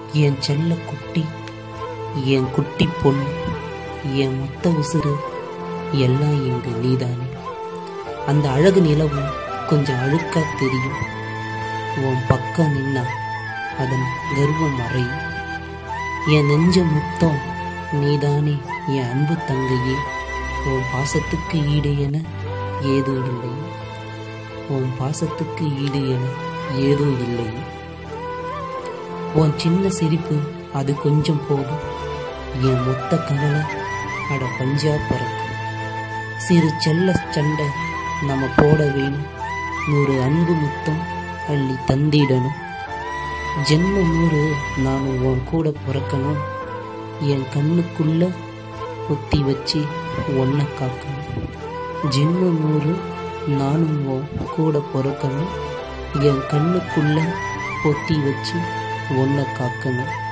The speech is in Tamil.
என் செல்ல குட்டி என் குட்டி பொண்ணு என் மொத்த உசுறு எல்லாம் இங்கு நீதானே அந்த அழகு நிலவும் கொஞ்சம் அழுக்கா தெரியும் உன் பக்கம் நின்னா அதன் கர்வம் மறையும் என் நெஞ்ச முத்தம் நீதானே என் அன்பு தங்கையே உன் பாசத்துக்கு ஈடு என ஏதோ இல்லை உன் பாசத்துக்கு ஈடு என ஏதோ இல்லை உன் சின்ன சிரிப்பு அது கொஞ்சம் போதும் என் மொத்த கவலை அட பஞ்சா பறக்கும் சிறு செல்ல சண்டை நம்ம போட வேணும் நூறு அன்பு முத்தம் அள்ளி தந்திடணும் ஜென்ம நூறு நானும் உன் கூட பிறக்கணும் என் கண்ணுக்குள்ள ஒத்தி வச்சு ஒன்ன காக்கணும் ஜென்ம நூறு நானும் உன் கூட பிறக்கணும் என் கண்ணுக்குள்ள பொத்தி வச்சு ஒன்ன காக்கணும்